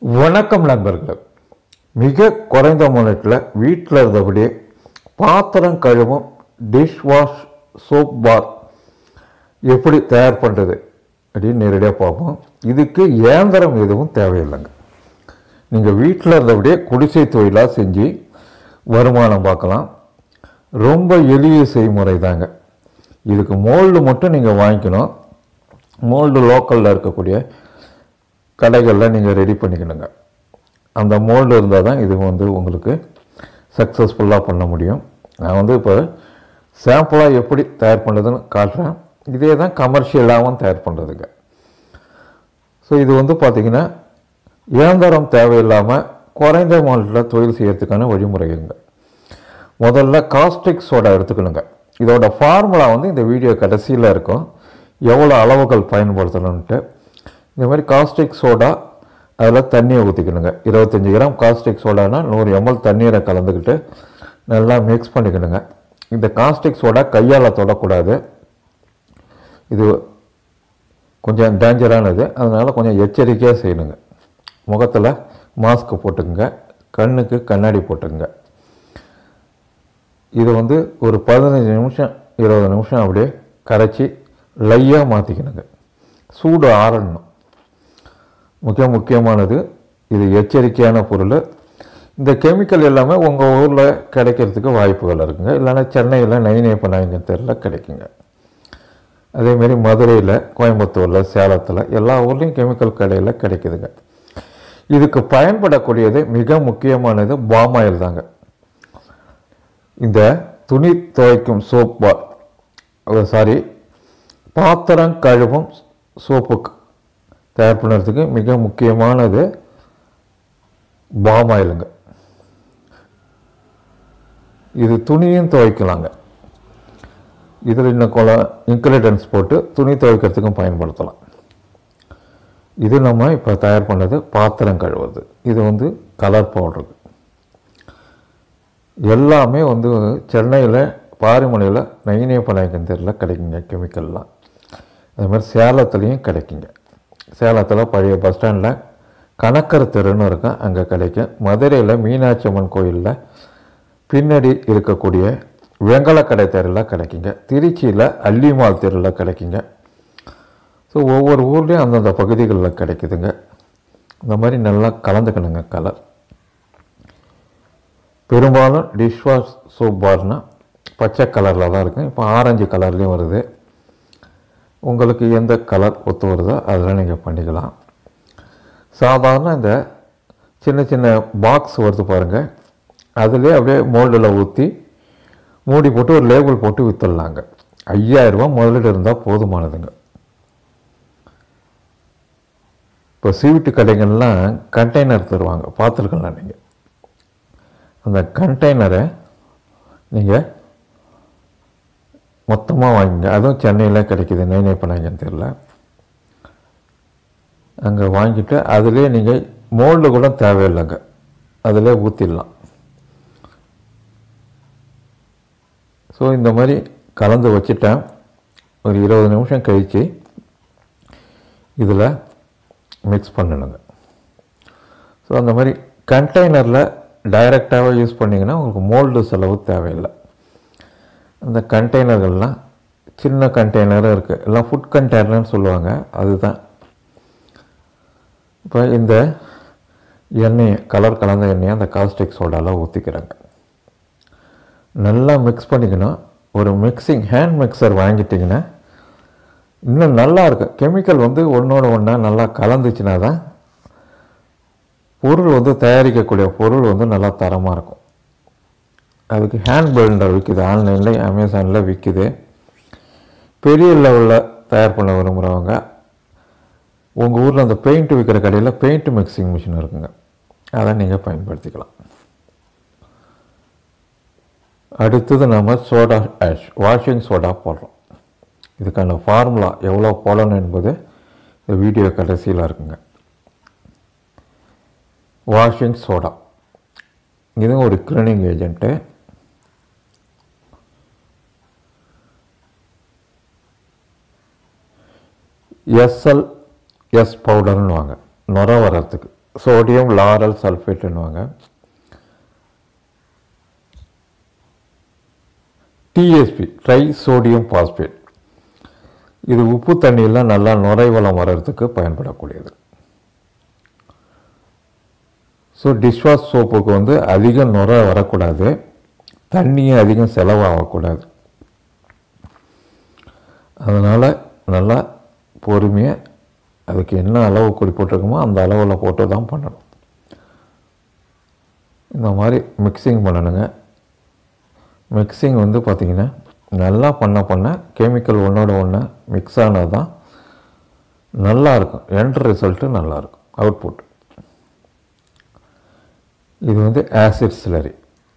வணக்கம் நண்பர்களே மிக குறைந்த முன்னேட்டில் வீட்டில் இருந்தபடியே பாத்திரம் கழுவும் டிஷ் வாஷ் சோப் பார் எப்படி தயார் பண்ணுறது அப்படின்னு நேரடியாக பார்ப்போம் இதுக்கு இயந்திரம் எதுவும் தேவையில்லைங்க நீங்கள் வீட்டில் இருந்தபடியே குடிசை தொழிலாக செஞ்சு வருமானம் பார்க்கலாம் ரொம்ப எளிய செய்முறை தாங்க இதுக்கு மோல்டு மட்டும் நீங்கள் வாங்கிக்கணும் மோல்டு லோக்கலில் இருக்கக்கூடிய கடைகளில் நீங்கள் ரெடி பண்ணிக்கணுங்க அந்த மோல்டு இருந்தால் தான் இது வந்து உங்களுக்கு சக்ஸஸ்ஃபுல்லாக பண்ண முடியும் நான் வந்து இப்போ சாம்பிளாக எப்படி தயார் பண்ணுறதுன்னு காட்டுறேன் இதே தான் கமர்ஷியலாகவும் தயார் பண்ணுறதுங்க ஸோ இது வந்து பார்த்திங்கன்னா இயந்திரம் தேவையில்லாமல் குறைந்த மோல்டில் தொழில் செய்யறதுக்கான வழிமுறைங்க முதல்ல காஸ்டிக் சோடா எடுத்துக்கணுங்க இதோட ஃபார்முலா வந்து இந்த வீடியோ கடைசியில் இருக்கும் எவ்வளோ அளவுகள் பயன்படுத்தணுன்ட்டு இந்த மாதிரி காஸ்டிக் சோடா அதில் தண்ணியை ஊற்றிக்கணுங்க இருபத்தஞ்சி கிராம் காஸ்டிக் சோடானா நூறு எம்எல் தண்ணீரை கலந்துக்கிட்டு நல்லா மிக்ஸ் பண்ணிக்கணுங்க இந்த காஸ்டிக் சோடா கையால் தொடக்கூடாது இது கொஞ்சம் டேஞ்சரானது அதனால் கொஞ்சம் எச்சரிக்கையாக செய்யணுங்க முகத்தில் மாஸ்க் போட்டுக்குங்க கண்ணுக்கு கண்ணாடி போட்டுக்குங்க இது வந்து ஒரு பதினஞ்சு நிமிஷம் இருபது நிமிஷம் அப்படியே கரைச்சி லையாக மாற்றிக்கணுங்க சூடு ஆறணும் மிக முக்கியமானது இது எச்சரிக்கையான பொருள் இந்த கெமிக்கல் எல்லாமே உங்கள் ஊரில் கிடைக்கிறதுக்கு வாய்ப்புகள் இருக்குங்க இல்லைன்னா சென்னையில் நைனேப்பநாயங்க தெருவில் கிடைக்குங்க அதேமாரி மதுரையில் கோயம்புத்தூரில் சேலத்தில் எல்லா ஊர்லேயும் கெமிக்கல் கடையில் கிடைக்குதுங்க இதுக்கு பயன்படக்கூடியது மிக முக்கியமானது பாமாயில் தாங்க இந்த துணி துவைக்கும் சோப் பார் சாரி பாத்திரம் கழுவும் சோப்புக்கு தயார் பண்ணுறதுக்கு மிக முக்கியமானது பாமாயிலுங்க இது துணியும் துவைக்கலாங்க இதில் இன்னும் கொல இன்க்ரீடியன்ஸ் போட்டு துணி துவைக்கிறதுக்கும் பயன்படுத்தலாம் இது நம்ம இப்போ தயார் பண்ணது பாத்திரம் கழுவுறது இது வந்து கலர் பவுடரு எல்லாமே வந்து சென்னையில் பாரிமலையில் நைனேப்பநாயக்கன் தெருவில் கிடைக்குங்க கெமிக்கல்லாம் அது மாதிரி சேலத்துலேயும் கிடைக்குங்க சேலத்தில் பழைய பஸ் ஸ்டாண்டில் கணக்கர் தெருன்னு இருக்கும் அங்கே கிடைக்கும் மதுரையில் மீனாட்சி அம்மன் கோயிலில் பின்னாடி இருக்கக்கூடிய வெங்கலக்கடை தெருவில் கிடைக்குங்க திருச்சியில் அள்ளிமால் தெருவில் கிடைக்குங்க ஸோ ஒவ்வொரு ஊர்லேயும் அந்தந்த பகுதிகளில் கிடைக்குதுங்க இந்த மாதிரி நல்லா கலந்துக்கணுங்க கலர் பெரும்பாலும் டிஷ்வாஷ் சோப் பார்னா பச்சை கலரில் தான் இருக்கும் இப்போ ஆரஞ்சு கலர்லேயும் வருது உங்களுக்கு எந்த கலர் ஒத்து வருதோ அதெல்லாம் நீங்கள் பண்ணிக்கலாம் சாதாரண இந்த சின்ன சின்ன பாக்ஸ் வருது பாருங்கள் அதுலேயே அப்படியே மோல்டில் ஊற்றி மூடி போட்டு ஒரு லேபிள் போட்டு விற்றுடலாங்க ஐயாயிரரூபா முதலீடு இருந்தால் போதுமானதுங்க இப்போ சீவிட்டு கடைகள்லாம் கண்டெய்னர் தருவாங்க பார்த்துருக்கலாம் நீங்கள் அந்த கண்டெய்னரை நீங்கள் மொத்தமாக வாங்கிங்க அதுவும் சென்னையில் கிடைக்கிது நைனேப்பநாயகன் தெரியல அங்கே வாங்கிட்டு அதிலே நீங்கள் மோல்டு கூட தேவையில்லைங்க அதிலே ஊற்றிடலாம் ஸோ இந்த மாதிரி கலந்து வச்சுட்டேன் ஒரு இருபது நிமிஷம் கழித்து இதில் மிக்ஸ் பண்ணணுங்க ஸோ அந்த மாதிரி கண்டெய்னரில் டைரெக்டாகவே யூஸ் பண்ணிங்கன்னா உங்களுக்கு மோல்டு செலவு தேவையில்லை அந்த கண்டெய்னர்கள்லாம் சின்ன கண்டெய்னரும் இருக்குது எல்லாம் ஃபுட் கண்டெய்னர்னு சொல்லுவாங்க அதுதான் இப்போ இந்த எண்ணெயை கலர் கலந்த எண்ணெயை அந்த காஸ்டிக் சோடாவில் ஊற்றிக்கிறாங்க நல்லா மிக்ஸ் பண்ணிக்கணும் ஒரு மிக்சிங் ஹேண்ட் மிக்சர் வாங்கிட்டிங்கன்னா இன்னும் நல்லா இருக்கும் கெமிக்கல் வந்து ஒன்றோட ஒன்றா நல்லா கலந்துச்சுன்னா தான் பொருள் வந்து தயாரிக்கக்கூடிய பொருள் வந்து நல்லா தரமாக இருக்கும் அதுக்கு ஹேண்ட் பிளண்டர் விற்கிது ஆன்லைனில் அமேசானில் விற்கிது பெரிய லெவலில் தயார் பண்ண விரும்புகிறவங்க உங்கள் ஊரில் அந்த பெயிண்ட் விற்கிற கடையில் பெயிண்ட் மிக்சிங் மிஷின் இருக்குங்க அதை நீங்கள் பயன்படுத்திக்கலாம் அடுத்தது நம்ம சோடா ஆஷ் வாஷிங் சோடா போடுறோம் இதுக்கான ஃபார்முலா எவ்வளோ போடணும் என்பது இந்த வீடியோ கடைசியில் இருக்குங்க வாஷிங் சோடா இதுவும் ஒரு க்ளீனிங் ஏஜென்ட்டு எஸ்எல் எஸ் பவுடர்னு வாங்க நுர வர்றதுக்கு சோடியம் லாரல் சல்ஃபேட்டுன்னுவாங்க டிஎஸ்பி ட்ரை சோடியம் பாஸ்பேட் இது உப்பு தண்ணியில் நல்லா நுரைவளம் வர்றதுக்கு பயன்படக்கூடியது ஸோ டிஷ்வாஷ் சோப்புக்கு வந்து அதிக நுரை வரக்கூடாது தண்ணியும் அதிகம் செலவாகக்கூடாது அதனால் நல்லா பொறுமையாக அதுக்கு என்ன அளவு குறி போட்டிருக்குமோ அந்த அளவில் போட்டு தான் பண்ணணும் இந்த மாதிரி மிக்சிங் பண்ணணுங்க மிக்சிங் வந்து பார்த்திங்கன்னா நல்லா பண்ண பண்ண கெமிக்கல் ஒன்றோட ஒன்று மிக்ஸ் ஆனது தான் நல்லா இருக்கும் எண்ட் ரிசல்ட்டு நல்லாயிருக்கும் அவுட்புட் இது வந்து ஆசிட் ஸ்லரி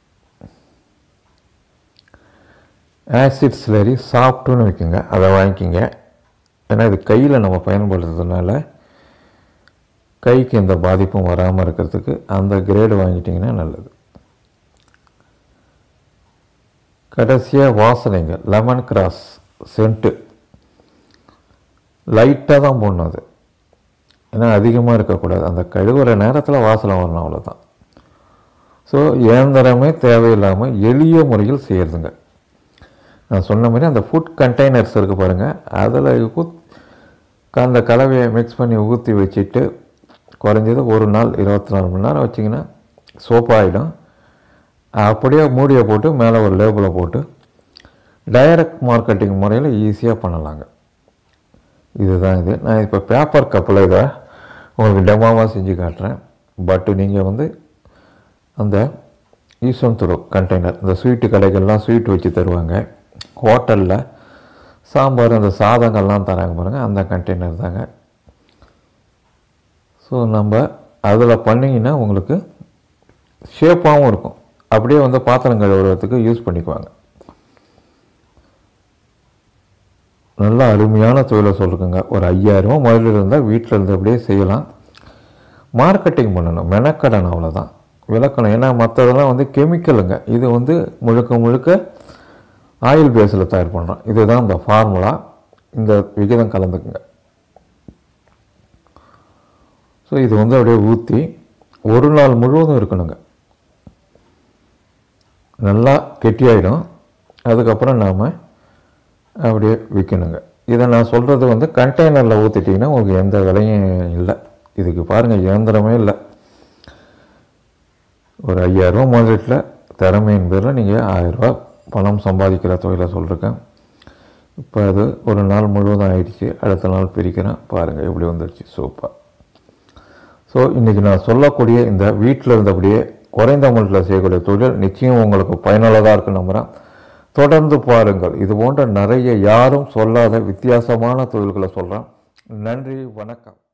ஆசிட் ஸ்லரி சாஃப்ட்டுன்னு வைக்குங்க அதை வாங்கிக்கிங்க ஏன்னா இது கையில் நம்ம பயன்படுத்துறதுனால கைக்கு எந்த பாதிப்பும் வராமல் இருக்கிறதுக்கு அந்த கிரேடு வாங்கிட்டிங்கன்னா நல்லது கடைசியாக வாசனைங்க லெமன் கிராஸ் சென்ட்டு லைட்டாக தான் போடணும் அது ஏன்னா அதிகமாக இருக்கக்கூடாது அந்த கழுவுற நேரத்தில் வாசனை வரணும் அவ்வளோதான் ஸோ இயந்திரமே தேவையில்லாமல் எளிய முறையில் செய்கிறதுங்க நான் சொன்ன மாதிரி அந்த ஃபுட் கண்டெய்னர்ஸ் இருக்குது பாருங்கள் அதில் ஊத் அந்த கலவையை மிக்ஸ் பண்ணி ஊற்றி வச்சுட்டு குறைஞ்சது ஒரு நாள் இருபத்தி நாலு மணி நேரம் வச்சிங்கன்னா சோப்பாகிடும் அப்படியே மூடியை போட்டு மேலே ஒரு லேபிளை போட்டு டைரக்ட் மார்க்கெட்டிங் முறையில் ஈஸியாக பண்ணலாங்க இதுதான் இது நான் இப்போ பேப்பர் கப்பில் இதை உங்களுக்கு டெமோவாக செஞ்சு காட்டுறேன் பட் நீங்கள் வந்து அந்த ஈஸ்வன் துரு கண்டெய்னர் இந்த ஸ்வீட்டு கடைகள்லாம் ஸ்வீட் வச்சு தருவாங்க ஹோட்டலில் சாம்பார் அந்த சாதங்கள்லாம் தராங்க பாருங்கள் அந்த கண்டெய்னர் தாங்க ஸோ நம்ம அதில் பண்ணிங்கன்னா உங்களுக்கு ஷேப்பாகவும் இருக்கும் அப்படியே வந்து பாத்திரம் கழுவுறதுக்கு யூஸ் பண்ணிக்குவாங்க நல்ல அருமையான தொழிலை சொல்லிருக்குங்க ஒரு ஐயாயிரரூவா முதல்ல இருந்தால் வீட்டில் இருந்தபடியே செய்யலாம் மார்க்கெட்டிங் பண்ணணும் மெனக்கடன் அவ்வளோதான் விளக்கணும் ஏன்னா மற்றதெல்லாம் வந்து கெமிக்கலுங்க இது வந்து முழுக்க முழுக்க ஆயில் பேஸில் தயார் பண்ணுறோம் இதுதான் இந்த ஃபார்முலா இந்த விகிதம் கலந்துக்குங்க ஸோ இது வந்து அப்படியே ஊற்றி ஒரு நாள் முழுவதும் இருக்கணுங்க நல்லா கெட்டியாயிடும் அதுக்கப்புறம் நாம் அப்படியே விற்கணுங்க இதை நான் சொல்கிறது வந்து கண்டெய்னரில் ஊற்றிட்டிங்கன்னா உங்களுக்கு எந்த விலையும் இல்லை இதுக்கு பாருங்கள் இயந்திரமே இல்லை ஒரு ஐயாயிரரூவா முதலீட்டில் திறமையின் பேரில் நீங்கள் ஆயிரரூவா பணம் சம்பாதிக்கிற தொழிலை சொல்லியிருக்கேன் இப்போ அது ஒரு நாள் முழுவதும் ஆயிடுச்சு அடுத்த நாள் பிரிக்கிறேன் பாருங்கள் எப்படி வந்துடுச்சு சூப்பர் ஸோ இன்றைக்கி நான் சொல்லக்கூடிய இந்த வீட்டில் இருந்தபடியே குறைந்த அமௌண்ட்டில் செய்யக்கூடிய தொழில் நிச்சயம் உங்களுக்கு பயனுள்ளதாக இருக்குன்னு நம்புகிறேன் தொடர்ந்து பாருங்கள் இது போன்ற நிறைய யாரும் சொல்லாத வித்தியாசமான தொழில்களை சொல்கிறேன் நன்றி வணக்கம்